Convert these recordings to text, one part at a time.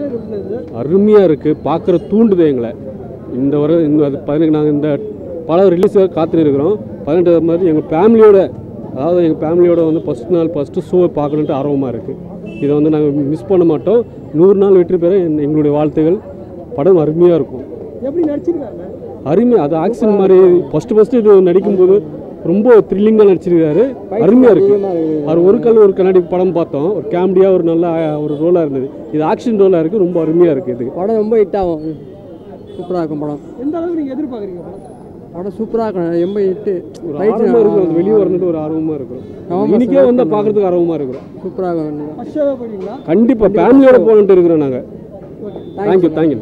trailer எப்படி இருந்தது அருமையாக இருக்குது பார்க்குற தூண்டுது எங்களை இந்த வர இந்த அது பதினெட்டு நாங்கள் இந்த படம் ரிலீஸாக காத்துட்டு இருக்கிறோம் பதினெட்டு மாதிரி எங்கள் ஃபேமிலியோட அதாவது எங்கள் ஃபேமிலியோட வந்து ஃபஸ்ட் நாள் ஃபஸ்ட்டு ஷோ பார்க்கணுன்ட்டு ஆர்வமாக இருக்குது இதை வந்து நாங்கள் மிஸ் பண்ண மாட்டோம் நூறு நாள் வெற்றி பெற என்- எங்களுடைய வாழ்த்துகள் படம் அருமையாக இருக்கும் எப்படி நடிச்சிருக்காங்க அருமை அது ஆக்ஷன் மாதிரி ஃபஸ்ட்டு ஃபஸ்ட்டு இது நடிக்கும்போது ரொம்ப த்ரில்லிங்காக நடிச்சிருக்காரு அருமையாக இருக்குது அவர் ஒரு கல் ஒரு கண்ணாடி படம் பார்த்தோம் ஒரு காமெடியாக ஒரு நல்ல ஆ, ஒரு ரோலாக இருந்தது இது ஆக்ஷன் ரோலாக இருக்குது ரொம்ப அருமையாக இருக்குது இது படம் ரொம்ப ஹிட் ஆகும் சூப்பராக இருக்கும் படம் எந்த அளவுக்கு நீங்கள் எதிர்பார்க்குறீங்க படத்தை படம் சூப்பராக இருக்கும் ரொம்ப ஹிட்டு ஒரு ஆர்வமாக இருக்கும் அது வெளியே வரணுட்டு ஒரு ஆர்வமாக இருக்கும் ஆமா, இன்னைக்கே வந்து பார்க்கறதுக்கு ஆர்வமாக இருக்கிறோம் சூப்பராக இருக்கும் ஃபர்ஸ்ட் ஷோவே போயிட்டீங்களா கண்டிப்பாக ஃபேமிலியோட போகணுன்ட்டு இருக்கிறோம் நாங்கள் தேங்க்யூ தேங்க்யூ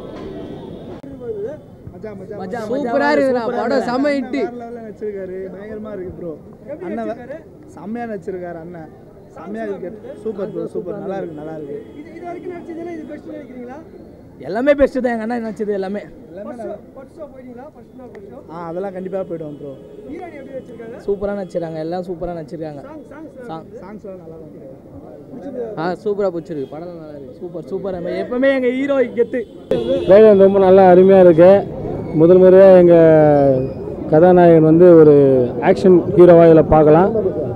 சூப்பராக இருக்குண்ணா படம் செம்ம ஹிட்டு நடிச்சிருக்காரு பயங்கரமா இருக்கு ப்ரோ அண்ணன் செம்மையா நடிச்சிருக்காரு அண்ணன் செம்மையா இருக்கு சூப்பர் ப்ரோ சூப்பர் நல்லா இருக்கு நல்லா இருக்கு இது இது வரைக்கும் நடிச்சதுல இது பெஸ்ட் நினைக்கிறீங்களா எல்லாமே பெஸ்ட் தான் எங்க அண்ணன் நடிச்சது எல்லாமே ஃபர்ஸ்ட் ஷோ போயிட்டீங்களா ஃபர்ஸ்ட் நாள் ஃபர்ஸ்ட் ஷோ ஆ அதெல்லாம் கண்டிப்பா போயிடுவோம் ப்ரோ ஹீரோனி எப்படி வச்சிருக்காங்க சூப்பரா நடிச்சிருக்காங்க எல்லாம் சூப்பரா நடிச்சிருக்காங்க சாங் சாங்ஸ் சாங் சாங்ஸ் எல்லாம் நல்லா ஆ சூப்பரா பிடிச்சிருக்கு படம் நல்லா இருக்கு சூப்பர் சூப்பர் எப்பவுமே எங்க ஹீரோ கெத்து ட்ரெய்லர் ரொம்ப நல்லா அருமையாக இருக்கு முதல் முறையாக எங்கள் கதாநாயகன் வந்து ஒரு ஆக்ஷன் ஹீரோவாக இதில் பார்க்கலாம்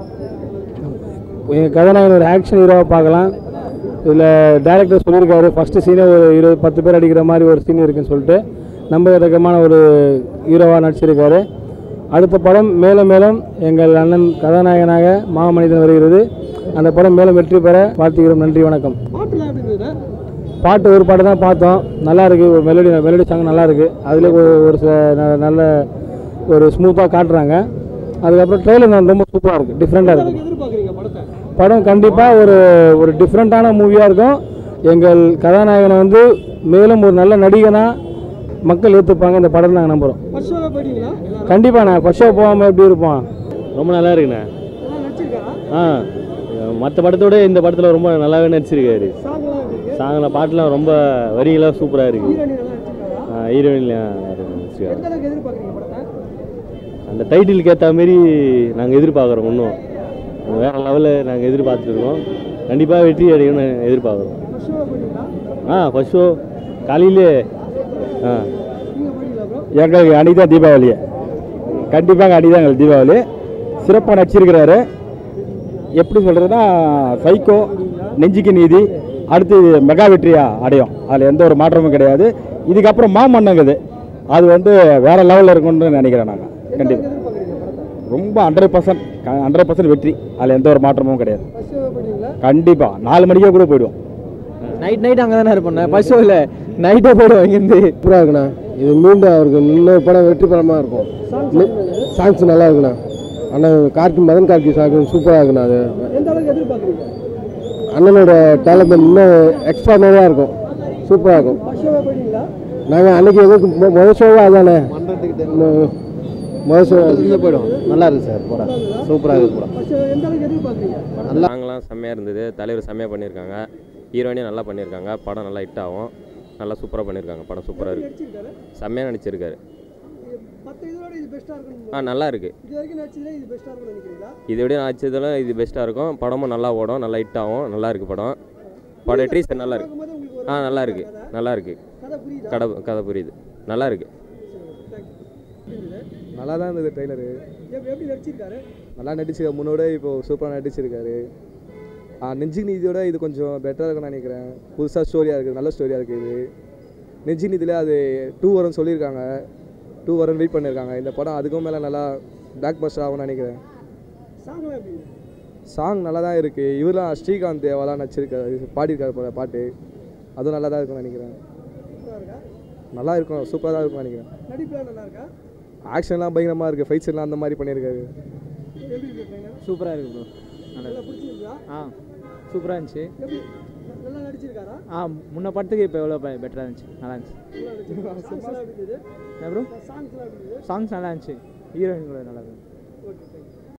எங்கள் கதாநாயகன் ஒரு ஆக்ஷன் ஹீரோவாக பார்க்கலாம் இதில் டேரக்டர் சொல்லியிருக்காரு ஃபஸ்ட்டு சீனே ஒரு இருபது பத்து பேர் அடிக்கிற மாதிரி ஒரு சீன் இருக்குன்னு சொல்லிட்டு நம்பகத்தக்கமான ஒரு ஹீரோவாக நடிச்சிருக்காரு அடுத்த படம் மேலும் மேலும் எங்கள் அண்ணன் கதாநாயகனாக மாமனிதன் வருகிறது அந்த படம் மேலும் வெற்றி பெற வாழ்த்துகிறோம் நன்றி வணக்கம் பாட்டுலாம் எப்படி இருந்தது பாட்டு ஒரு பாட்டு தான் பார்த்தோம் நல்லா இருக்கு ஒரு மெலடி மெலடி சாங் நல்லா இருக்கு அதுல ஒரு ஒரு ச- ந- நல்ல ஒரு ஸ்மூத்தாக காட்டுறாங்க அதுக்கப்புறம் ட்ரெயிலர் ரொம்ப சூப்பராக இருக்கு டிஃப்ரெண்ட்டாக இருக்கு எதிர்பார்க்குறீங்க படத்தை படம் கண்டிப்பாக ஒரு ஒரு டிஃப்ரெண்ட்டான மூவியாக இருக்கும் எங்கள் கதாநாயகனை வந்து மேலும் ஒரு நல்ல நடிகனாக மக்கள் ஏற்றுப்பாங்க இந்த படம் நாங்கள் நம்புகிறோம் ஃபர்ஸ்ட் ஷோவே போயிட்டீங்களா கண்டிப்பாக நான் ஃபர்ஸ்ட் ஷோ போகாமல் எப்படி இருப்போம் ரொம்ப நல்லா இருக்குண்ணே நல்லா நடிச்சிருக்காரா ஆ மற்ற படத்தோட இந்த படத்தில் ரொம்ப நல்லாவே நடிச்சிருக்காரு சாங்லாம் எப்படி இருக்கு சாங்கில் பாட்டுலாம் ரொம்ப வரிகளாக சூப்பராக இருக்கு ஹீரோனி நல்லா நடிச்சிருக்காரா ஹீரோயின்லாம் நடிச்சிருக்காரு எந்த அளவுக்கு எதிர்பார்க்குறீங்க படத்தை அந்த டைட்டிலுக்கு ஏற்ற மாரி நாங்கள் எதிர்பார்க்குறோம் இன்னும் வேறு லெவலில் நாங்கள் எதிர்பார்த்துட்டு இருக்கோம் கண்டிப்பாக வெற்றி அடையணும்னு எதிர்பார்க்குறோம் ஃபர்ஸ்ட் ஷோவே போயிட்டீங்களா ஆ ஃபர்ஸ்ட் ஷோ காலையிலே ஆ நீங்கள் போயிட்டீங்களா ப்ரோ எங்களுக்கு அன்றைக்கி தான் தீபாவளி கண்டிப்பாக அன்றைக்கி தான் எங்களுக்கு தீபாவளி சிறப்பாக நடிச்சிருக்கிறாரு எப்படி சொல்கிறதுனா சைக்கோ நெஞ்சுக்கு நீதி அடுத்து மெகா வெற்றியா அடையும் அதில் எந்த ஒரு மாற்றமும் கிடையாது இதுக்கப்புறம் மாமன்னங்குது அது வந்து வேற லெவலில் இருக்கும்னு நினைக்கிறேன் நாங்கள் கண்டிப்பாக எதிர்பார்க்குறீங்க படத்தை ரொம்ப ஹண்ட்ரட் பர்சன்ட் ஹண்ட்ரட் பர்சன்ட் வெற்றி அதில் எந்த ஒரு மாற்றமும் கிடையாது ஃபர்ஸ்ட் ஷோவே போயிட்டீங்களா கண்டிப்பாக நாலு மணிக்கே கூட போயிடுவோம் நைட் நைட் அங்கே தானே இருப்பேன் ஃபர்ஸ்ட் ஷோவில் நைட்டே போயிடுவோம் இங்கேருந்து சூப்பராக இருக்குண்ணா இது மீண்டும் அவருக்கு இன்னொரு படம் வெற்றி படமாக இருக்கும் சாங்ஸ் நல்லா இருக்குண்ணா ஆனால் கார்கி மதன் கார்கி சாங் சூப்பராக இருக்குண்ணா அது எந்த அளவுக்கு எதிர்பார்க்குறீங்க அண்ணனோட டேலண்ட் இன்னும் எக்ஸ்ட்ரானரியாக இருக்கும் சூப்பராக இருக்கும் ஃபர்ஸ்ட் ஷோவே போயிட்டீங்களா நாங்கள் அன்னைக்கு எதுக்கு மொ- முதல் ஷோவே அதானே மொ- முதல் ஷோ போயிடும் நல்லா இருக்கு சார் படம் சூப்பராக இருக்கு படம் ஃபர்ஸ்ட் ஷோ எந்த அளவுக்கு எதிர்பார்க்குறீங்க சாங்லாம் செம்மையாக இருந்தது தலைவர் செம்மையாக பண்ணியிருக்காங்க ஹீரோயினே நல்லா பண்ணியிருக்காங்க படம் நல்லா ஹிட் ஆகும் நல்லா சூப்பராக பண்ணியிருக்காங்க படம் சூப்பராக இருக்குது நடிச்சிருக்காரு செம்மையாக நடிச்சிருக்காரு மற்ற இதோட இது பெஸ்ட்டாக இருக்கும் ஆ நல்லா இருக்குது இது வரைக்கும் நடிச்சதுல இது பெஸ்ட்டாக இருக்கும்னு நினைக்கிறீங்களா இதை விட நடிச்சதெல்லாம் இது பெஸ்ட்டாக இருக்கும் படமும் நல்லா ஓடும் நல்லா ஹிட் ஆகும் நல்லா இருக்கு படம் படம் ட்ரீசர் நல்லா இருக்கு பார்க்கும்போது உங்களுக்கு ஒரு ஆ நல்லா இருக்கு நல்லா இருக்கு கதை புரியுதா கதை கதை புரியுது நல்லா இருக்கு நல்லா தான் இருந்தது ட்ரெய்லரு எப்படி எப்படி நடிச்சிருக்காரு நல்லா நடிச்சிருக்காரு முன்னோட இப்போ சூப்பராக நடிச்சிருக்காரு ஆ, நெஞ்சுக்கு நீதியோட இது கொஞ்சம் பெட்டராக இருக்கும்னு நினைக்கிறேன் புதுசாக ஸ்டோரியாக இருக்குது நல்ல ஸ்டோரியாக இருக்குது இது நெஞ்சுக்கு நீதியில் அது டூ வரும்னு சொல்லியிருக்காங்க டூ வரும்னு வெயிட் பண்ணியிருக்காங்க இந்த படம் அதுக்கும் மேலே நல்லா பேக் பஸ்டர் ஆகும்னு நினைக்கிறேன் சாங்லாம் எப்படி சாங் நல்லா தான் இருக்குது இவரெலாம் ஸ்ரீகாந்த் தேவாலாம் நடிச்சிருக்காரு பாடியிருக்காரு போல பாட்டு அதுவும் நல்லா தான் இருக்கும்னு நினைக்கிறேன் சூப்பராக இருக்கா நல்லா இருக்கும் சூப்பராக தான் இருக்கும்னு நினைக்கிறேன் நடிப்புலாம் நல்லா இருக்கா ஆக்ஷன்லாம் பயங்கரமாக இருக்குது ஃபைட்ஸ் எல்லாம் அந்த மாதிரி பண்ணியிருக்காரு எப்படி இருக்கு ட்ரெயினர் சூப்பராக இருக்கு ப்ரோ நல்லா பிடிச்சிருக்கா ஆ சூப்பராக இருந்துச்சு எப்படி நல்லா நடிச்சிருக்காரா ஆ முன்ன படத்துக்கு இப்போ எவ்வளோ பெட்டராக இருந்துச்சு நல்லா இருந்துச்சு நல்லா நடிச்சிருக்கா சாங்ஸ்லாம் எப்படி இருந்தது என்ன ப்ரோ சாங்ஸ்லாம் எப்படி இருந்தது சாங்ஸ் நல்லா இருந்துச்சு ஹீரோயின் கூட நல்லா இருந்துச்சு